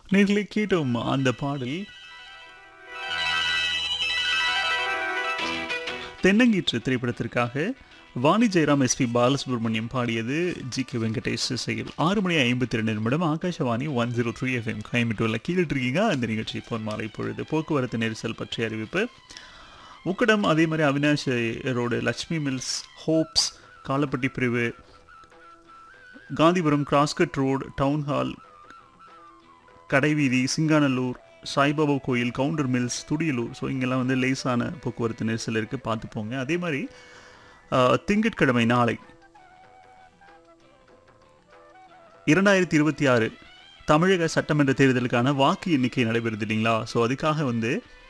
நேர்களே கேட்டோம் அந்த பாடல் தென்னங்கீற்று திரைப்படத்திற்காக வாணி ஜெயராம் எஸ்பி பாலசுப்ரமணியம் பாடியது ஜி கே வெங்கடேஷ் இசையில் ஆறு மணி ஐம்பத்தி ரெண்டு நிமிடம் Akashvani one zero three F M கோயம்புத்தூரில் கேட்டுட்டு இருக்கீங்க அந்த நிகழ்ச்சி பொன் மாலை பொழுது போக்குவரத்து நெரிசல் பற்றிய அறிவிப்பு உக்கடம் அதே மாதிரி Avinash road Lakshmi mills hopes Kalapatti பிரிவு Gandhipuram cross cut road town hall கடைவீதி சிங்கானல்லூர் சாய்பாபா கோயில் கவுண்டர் மில்ஸ் துடியலூர் ஸோ இங்கெல்லாம் வந்து லேசான போக்குவரத்து நெரிசல் இருக்குது பார்த்து போங்க அதே மாதிரி ஆஹ், திங்கட்கிழமை நாளை இரண்டாயிரத்தி இருபத்தி ஆறு தமிழக சட்டமன்ற தேர்தலுக்கான வாக்கு எண்ணிக்கை நடைபெறுது இல்லைங்களா ஸோ அதுக்காக வந்து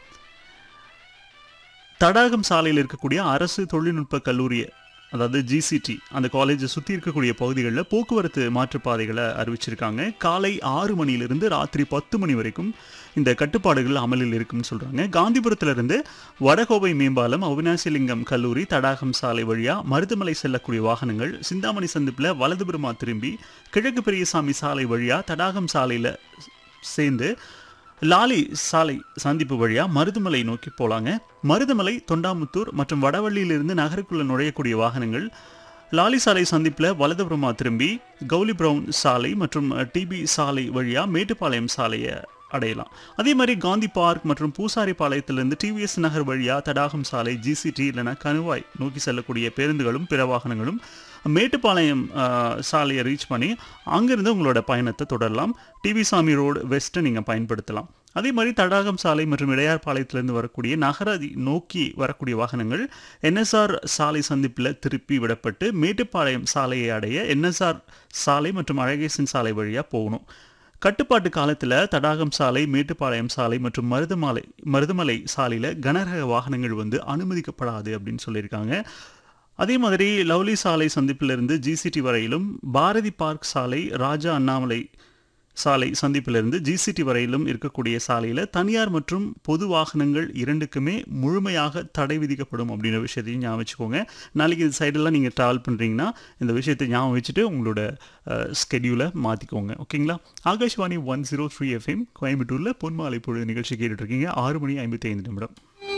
தடாகம் சாலையில் இருக்கக்கூடிய அரசு தொழில்நுட்ப கல்லூரி அதாவது ஜிசிடி அந்த காலேஜை சுற்றி இருக்கக்கூடிய பகுதிகளில் போக்குவரத்து மாற்றுப்பாதைகளை அறிவிச்சிருக்காங்க காலை ஆறு மணியிலிருந்து ராத்திரி பத்து மணி வரைக்கும் இந்த கட்டுப்பாடுகள் அமலில் இருக்குன்னு சொல்கிறாங்க காந்திபுரத்திலிருந்து வடகோவை மேம்பாலம் அவினாசிலிங்கம் கல்லூரி தடாகம் சாலை வழியாக மருதமலை செல்லக்கூடிய வாகனங்கள் சிந்தாமணி சந்திப்பில் வலதுபுறமா திரும்பி கிழக்கு பெரியசாமி சாலை வழியாக தடாகம் சாலையில் சேர்ந்து லாலி சாலை சந்திப்பு வழியா மருதுமலை நோக்கி போலாங்க மருதுமலை தொண்டாமுத்தூர் மற்றும் வடவள்ளியிலிருந்து நகருக்குள்ள நுழையக்கூடிய வாகனங்கள் லாலி சாலை சந்திப்பில் வலதுபுறமா திரும்பி கௌலி பிரவுன் சாலை மற்றும் டிபி சாலை வழியா மேட்டுப்பாளையம் சாலையை அடையலாம் அதே மாதிரி காந்தி பார்க் மற்றும் பூசாரி பாளையத்திலிருந்து டிவிஎஸ் நகர் வழியா தடாகம் சாலை ஜிசிடி இல்லைனா கணுவாய் நோக்கி செல்லக்கூடிய பேருந்துகளும் பிற வாகனங்களும் மேட்டுப்பாளையம் ஆஹ், சாலையை ரீச் பண்ணி அங்கிருந்து உங்களோட பயணத்தை தொடரலாம் டிவி சாமி ரோடு வெஸ்ட்டை நீங்கள் பயன்படுத்தலாம் அதே மாதிரி தடாகம் சாலை மற்றும் இடையார் பாளையத்திலிருந்து வரக்கூடிய நகரதி நோக்கி வரக்கூடிய வாகனங்கள் என்எஸ்ஆர் சாலை சந்திப்பில் திருப்பி விடப்பட்டு மேட்டுப்பாளையம் சாலையை அடைய என்எஸ்ஆர் சாலை மற்றும் அழகேசன் சாலை வழியாக போகணும் கட்டுப்பாட்டு காலத்தில் தடாகம் சாலை மேட்டுப்பாளையம் சாலை மற்றும் மருதமலை மருதமலை சாலையில் கனரக வாகனங்கள் வந்து அனுமதிக்கப்படாது அப்படின்னு சொல்லியிருக்காங்க அதே மாதிரி லவ்லி சாலை சந்திப்பிலிருந்து ஜிசிடி வரையிலும் பாரதி பார்க் சாலை ராஜா அண்ணாமலை சாலை சந்திப்பிலிருந்து ஜிசிடி வரையிலும் இருக்கக்கூடிய சாலையில் தனியார் மற்றும் பொது வாகனங்கள் இரண்டுக்குமே முழுமையாக தடை விதிக்கப்படும் அப்படின்ற விஷயத்தையும் ஞாபகம் வச்சுக்கோங்க நாளைக்கு இந்த சைடெல்லாம் நீங்கள் ட்ராவல் பண்ணுறீங்கன்னா இந்த விஷயத்தை ஞாபகம் வச்சுட்டு உங்களோட ஸ்கெடியூலை மாற்றிக்கோங்க ஓகேங்களா Akashvani one zero three F M கோயம்புத்தூரில் பொன்மாலை பொழுது நிகழ்ச்சி கேட்டுட்ருக்கீங்க ஆறு மணி ஐம்பத்தி ஐந்து நிமிடம்